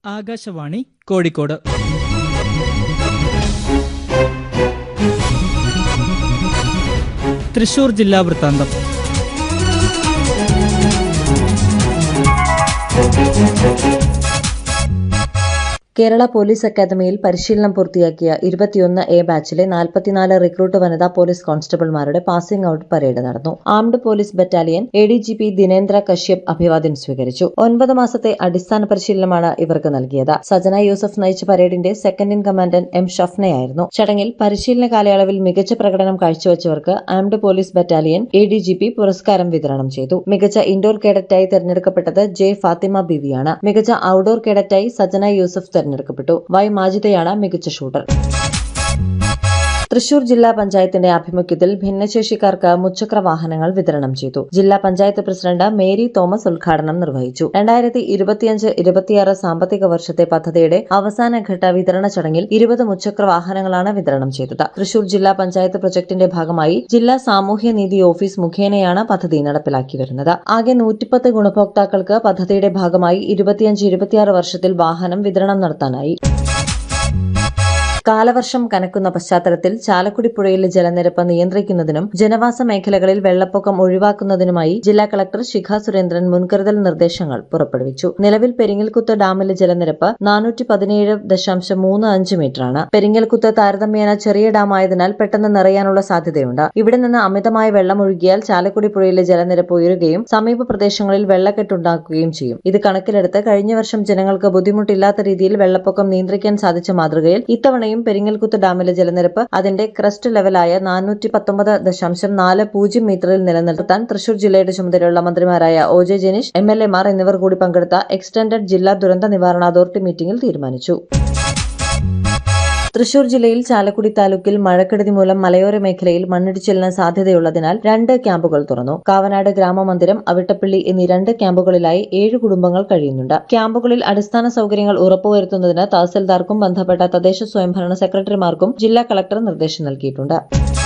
ആകാശവാണി കോഴിക്കോട് തൃശൂർ ജില്ലാ വൃത്താന്തം കേരള പോലീസ് അക്കാദമിയിൽ പരിശീലനം പൂർത്തിയാക്കിയ ഇരുപത്തിയൊന്ന് എ ബാച്ചിലെ നാൽപ്പത്തിനാല് റിക്രൂട്ട് വനിതാ പോലീസ് കോൺസ്റ്റബിൾമാരുടെ പാസിംഗ് ഔട്ട് പരേഡ് നടന്നു armed police battalion A D G P Dinendra Kashyap അഭിവാദ്യം സ്വീകരിച്ചു ഒൻപത് മാസത്തെ അടിസ്ഥാന പരിശീലനമാണ് ഇവർക്ക് നൽകിയത് സജന യൂസഫ് നയിച്ച പരേഡിന്റെ സെക്കൻഡ് ഇൻ കമാൻഡന്റ് എം ഷഫ്നയായിരുന്നു ചടങ്ങിൽ പരിശീലന കാലയളവിൽ മികച്ച പ്രകടനം കാഴ്ചവെച്ചവർക്ക് armed police battalion A D G P പുരസ്കാരം വിതരണം ചെയ്തു മികച്ച ഇൻഡോർ കേഡറ്റായി തെരഞ്ഞെടുക്കപ്പെട്ടത് ജെ ഫാത്തിമ ബിവിയാണ് മികച്ച ഔട്ട്ഡോർ കേഡറ്റായി സജന യൂസഫ് തെരഞ്ഞെടുക്കപ്പെട്ടു വൈ മാജിദയാണ് മികച്ച ഷൂട്ടർ തൃശൂർ ജില്ലാ പഞ്ചായത്തിന്റെ ആഭിമുഖ്യത്തിൽ ഭിന്നശേഷിക്കാർക്ക് മുച്ചക്ര വാഹനങ്ങൾ വിതരണം ചെയ്തു ജില്ലാ പഞ്ചായത്ത് പ്രസിഡന്റ് മേരി തോമസ് ഉദ്ഘാടനം നിർവഹിച്ചു രണ്ടായിരത്തി ഇരുപത്തിയഞ്ച് ഇരുപത്തിയാറ് സാമ്പത്തിക വർഷത്തെ പദ്ധതിയുടെ അവസാനഘട്ട വിതരണ ചടങ്ങിൽ ഇരുപത് മുച്ചക്ര വാഹനങ്ങളാണ് വിതരണം ചെയ്തത് തൃശൂർ ജില്ലാ പഞ്ചായത്ത് പ്രൊജക്ടിന്റെ ഭാഗമായി ജില്ലാ സാമൂഹ്യനീതി ഓഫീസ് മുഖേനയാണ് പദ്ധതി നടപ്പിലാക്കി വരുന്നത് ആകെ നൂറ്റിപ്പത്ത് ഗുണഭോക്താക്കൾക്ക് പദ്ധതിയുടെ ഭാഗമായി ഇരുപത്തിയഞ്ച് ഇരുപത്തിയാറ് വർഷത്തിൽ വാഹനം വിതരണം നടത്താനായി കാലവർഷം കനക്കുന്ന പശ്ചാത്തലത്തിൽ ചാലക്കുടി പുഴയിലെ ജലനിരപ്പ് നിയന്ത്രിക്കുന്നതിനും ജനവാസ മേഖലകളിൽ വെള്ളപ്പൊക്കം ഒഴിവാക്കുന്നതിനുമായി ജില്ലാ കളക്ടർ ശിഖ സുരേന്ദ്രൻ മുൻകരുതൽ നിർദ്ദേശങ്ങൾ പുറപ്പെടുവിച്ചു നിലവിൽ പെരിങ്ങൽകുത്ത് ഡാമിലെ ജലനിരപ്പ് നാനൂറ്റി പതിനേഴ് ദശാംശം മൂന്ന് അഞ്ച് മീറ്ററാണ് പെരിങ്ങൽകുത്ത് താരതമ്യേന ചെറിയ ഡാമായതിനാൽ പെട്ടെന്ന് നിറയാനുള്ള സാധ്യതയുണ്ട് ഇവിടെ നിന്ന് അമിതമായ വെള്ളം ഒഴുകിയാൽ ചാലക്കുടി പുഴയിലെ ജലനിരപ്പ് ഉയരുകയും സമീപ പ്രദേശങ്ങളിൽ വെള്ളക്കെട്ടുണ്ടാക്കുകയും ചെയ്യും ഇത് കണക്കിലെടുത്ത് കഴിഞ്ഞ വർഷം ജനങ്ങൾക്ക് ബുദ്ധിമുട്ടില്ലാത്ത രീതിയിൽ വെള്ളപ്പൊക്കം നിയന്ത്രിക്കാൻ സാധിച്ച മാതൃകയിൽ ഇത്തവണയും പെരിങ്ങൽകുത്ത് ഡാമിലെ ജലനിരപ്പ് അതിന്റെ ക്രസ്റ്റ് ലെവലായ നാനൂറ്റി പത്തൊമ്പത് ദശാംശം നാല് പൂജ്യം മീറ്ററിൽ നിലനിർത്താൻ തൃശൂർ ജില്ലയുടെ ചുമതലയുള്ള മന്ത്രിമാരായ O J Janeesh M L എമാർ എന്നിവർ കൂടി പങ്കെടുത്ത എക്സ്റ്റൻഡഡ് ജില്ലാ ദുരന്ത നിവാരണ അതോറിറ്റി മീറ്റിംഗിൽ തീരുമാനിച്ചു തൃശൂർ ജില്ലയിൽ ചാലക്കുടി താലൂക്കിൽ മഴക്കെടുതി മൂലം മലയോര മേഖലയിൽ മണ്ണിടിച്ചിലിന് സാധ്യതയുള്ളതിനാൽ രണ്ട് ക്യാമ്പുകൾ തുറന്നു കാവനാട് ഗ്രാമമന്ദിരം അവിട്ടപ്പള്ളി എന്നീ രണ്ട് ക്യാമ്പുകളിലായി ഏഴ് കുടുംബങ്ങൾ കഴിയുന്നുണ്ട് ക്യാമ്പുകളിൽ അടിസ്ഥാന സൗകര്യങ്ങൾ ഉറപ്പുവരുത്തുന്നതിന് തഹസിൽദാർക്കും ബന്ധപ്പെട്ട തദ്ദേശ സ്വയംഭരണ സെക്രട്ടറിമാർക്കും ജില്ലാ കളക്ടർ നിർദ്ദേശം നൽകിയിട്ടുണ്ട്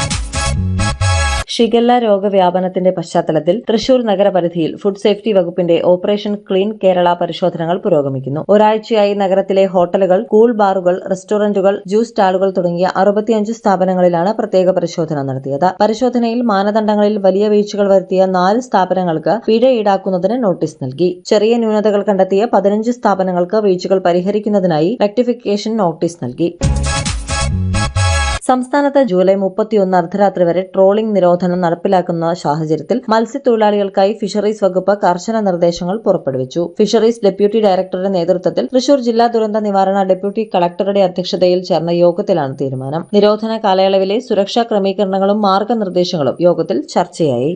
ഷിഗല്ല രോഗവ്യാപനത്തിന്റെ പശ്ചാത്തലത്തിൽ തൃശൂർ നഗരപരിധിയിൽ ഫുഡ് സേഫ്റ്റി വകുപ്പിന്റെ ഓപ്പറേഷൻ ക്ലീൻ കേരള പരിശോധനകൾ പുരോഗമിക്കുന്നു ഒരാഴ്ചയായി നഗരത്തിലെ ഹോട്ടലുകൾ കൂൾ ബാറുകൾ റെസ്റ്റോറന്റുകൾ ജ്യൂസ് സ്റ്റാളുകൾ തുടങ്ങിയ അറുപത്തിയഞ്ച് സ്ഥാപനങ്ങളിലാണ് പ്രത്യേക പരിശോധന നടത്തിയത് പരിശോധനയിൽ മാനദണ്ഡങ്ങളിൽ വലിയ വീഴ്ചകൾ വരുത്തിയ നാല് സ്ഥാപനങ്ങൾക്ക് പിഴ ഈടാക്കുന്നതിന് നോട്ടീസ് നൽകി ചെറിയ ന്യൂനതകൾ കണ്ടെത്തിയ പതിനഞ്ച് സ്ഥാപനങ്ങൾക്ക് വീഴ്ചകൾ പരിഹരിക്കുന്നതിനായി റെക്ടിഫിക്കേഷൻ നോട്ടീസ് നൽകി സംസ്ഥാനത്ത് ജൂലൈ മുപ്പത്തിയൊന്ന് അർദ്ധരാത്രി വരെ ട്രോളിംഗ് നിരോധനം നടപ്പിലാക്കുന്ന സാഹചര്യത്തിൽ മത്സ്യത്തൊഴിലാളികൾക്കായി ഫിഷറീസ് വകുപ്പ് കർശന നിർദ്ദേശങ്ങൾ പുറപ്പെടുവിച്ചു ഫിഷറീസ് ഡെപ്യൂട്ടി ഡയറക്ടറുടെ നേതൃത്വത്തിൽ തൃശൂർ ജില്ലാ ദുരന്ത നിവാരണ ഡെപ്യൂട്ടി കളക്ടറുടെ അധ്യക്ഷതയിൽ ചേർന്ന യോഗത്തിലാണ് തീരുമാനം നിരോധന കാലയളവിലെ സുരക്ഷാ ക്രമീകരണങ്ങളും മാർഗനിർദ്ദേശങ്ങളും യോഗത്തിൽ ചർച്ചയായി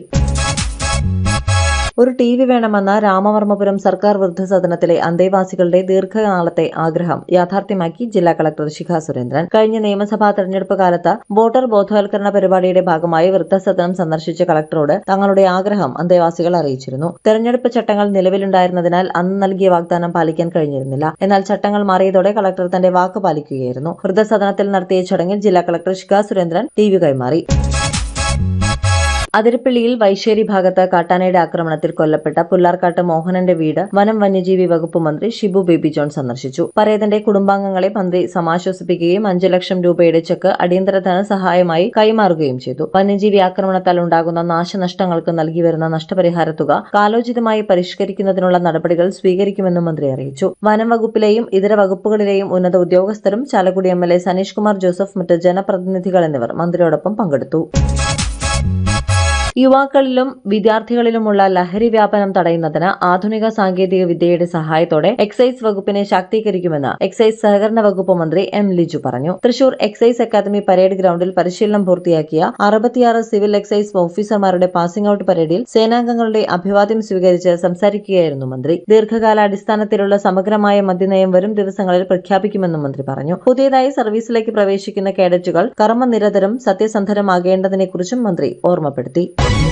ഒരു ടി വി വേണമെന്ന രാമവർമ്മപുരം സർക്കാർ വൃദ്ധസദനത്തിലെ അന്തേവാസികളുടെ ദീർഘകാലത്തെ ആഗ്രഹം യാഥാർത്ഥ്യമാക്കി ജില്ലാ കളക്ടർ ശിഖ സുരേന്ദ്രൻ കഴിഞ്ഞ നിയമസഭാ തെരഞ്ഞെടുപ്പ് കാലത്ത് വോട്ടർ ബോധവൽക്കരണ പരിപാടിയുടെ ഭാഗമായി വൃദ്ധസദനം സന്ദർശിച്ച കളക്ടറോട് തങ്ങളുടെ ആഗ്രഹം അന്തേവാസികൾ അറിയിച്ചിരുന്നു തെരഞ്ഞെടുപ്പ് ചട്ടങ്ങൾ നിലവിലുണ്ടായിരുന്നതിനാൽ അന്ന് നൽകിയ വാഗ്ദാനം പാലിക്കാൻ കഴിഞ്ഞിരുന്നില്ല എന്നാൽ ചട്ടങ്ങൾ മാറിയതോടെ കളക്ടർ തന്റെ വാക്ക് പാലിക്കുകയായിരുന്നു വൃദ്ധസദനത്തിൽ നടത്തിയ ചടങ്ങിൽ ജില്ലാ collector Shikha Surendran T V കൈമാറി അതിരപ്പള്ളിയിൽ വൈശ്ശേരി ഭാഗത്ത് കാട്ടാനയുടെ ആക്രമണത്തിൽ കൊല്ലപ്പെട്ട പുല്ലാർക്കാട്ട് മോഹനന്റെ വീട് വനം വന്യജീവി വകുപ്പ് മന്ത്രി ഷിബു ബേബി ജോൺ സന്ദർശിച്ചു പരേതന്റെ കുടുംബാംഗങ്ങളെ മന്ത്രി സമാശ്വസിപ്പിക്കുകയും അഞ്ചു ലക്ഷം രൂപയുടെ ചെക്ക് അടിയന്തര ധനസഹായമായി കൈമാറുകയും ചെയ്തു വന്യജീവി ആക്രമണത്താൽ ഉണ്ടാകുന്ന നാശനഷ്ടങ്ങൾക്ക് നൽകി വരുന്ന നഷ്ടപരിഹാര തുക കാലോചിതമായി പരിഷ്കരിക്കുന്നതിനുള്ള നടപടികൾ സ്വീകരിക്കുമെന്നും മന്ത്രി അറിയിച്ചു വനം വകുപ്പിലെയും ഇതര വകുപ്പുകളിലെയും ഉന്നത ഉദ്യോഗസ്ഥരും Chalakudy M L A Saneesh Kumar Joseph മറ്റ് ജനപ്രതിനിധികൾ എന്നിവർ മന്ത്രിയോടൊപ്പം പങ്കെടുത്തു യുവാക്കളിലും വിദ്യാർത്ഥികളിലുമുള്ള ലഹരി വ്യാപനം തടയുന്നതിന് ആധുനിക സാങ്കേതിക വിദ്യയുടെ സഹായത്തോടെ എക്സൈസ് വകുപ്പിനെ ശാക്തീകരിക്കുമെന്ന് എക്സൈസ് സഹകരണ വകുപ്പ് മന്ത്രി എം ലിജു പറഞ്ഞു തൃശൂർ എക്സൈസ് അക്കാദമി പരേഡ് ഗ്രൌണ്ടിൽ പരിശീലനം പൂർത്തിയാക്കിയ അറുപത്തിയാറ് സിവിൽ എക്സൈസ് ഓഫീസർമാരുടെ പാസിംഗ് ഔട്ട് പരേഡിൽ സേനാംഗങ്ങളുടെ അഭിവാദ്യം സ്വീകരിച്ച് സംസാരിക്കുകയായിരുന്നു മന്ത്രി ദീർഘകാലാടിസ്ഥാനത്തിലുള്ള സമഗ്രമായ മദ്യനയം വരും ദിവസങ്ങളിൽ പ്രഖ്യാപിക്കുമെന്നും മന്ത്രി പറഞ്ഞു പുതിയതായി സർവീസിലേക്ക് പ്രവേശിക്കുന്ന കേഡറ്റുകൾ കർമ്മനിരതരും സത്യസന്ധരുമാകേണ്ടതിനെക്കുറിച്ചും മന്ത്രി ഓർമ്മപ്പെടുത്തി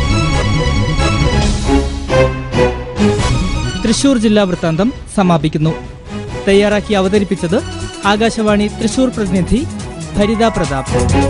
തൃശൂർ ജില്ലാ വൃത്താന്തം സമാപിക്കുന്നു തയ്യാറാക്കി അവതരിപ്പിച്ചത് ആകാശവാണി തൃശൂർ പ്രതിനിധി ഭരിത പ്രതാപ്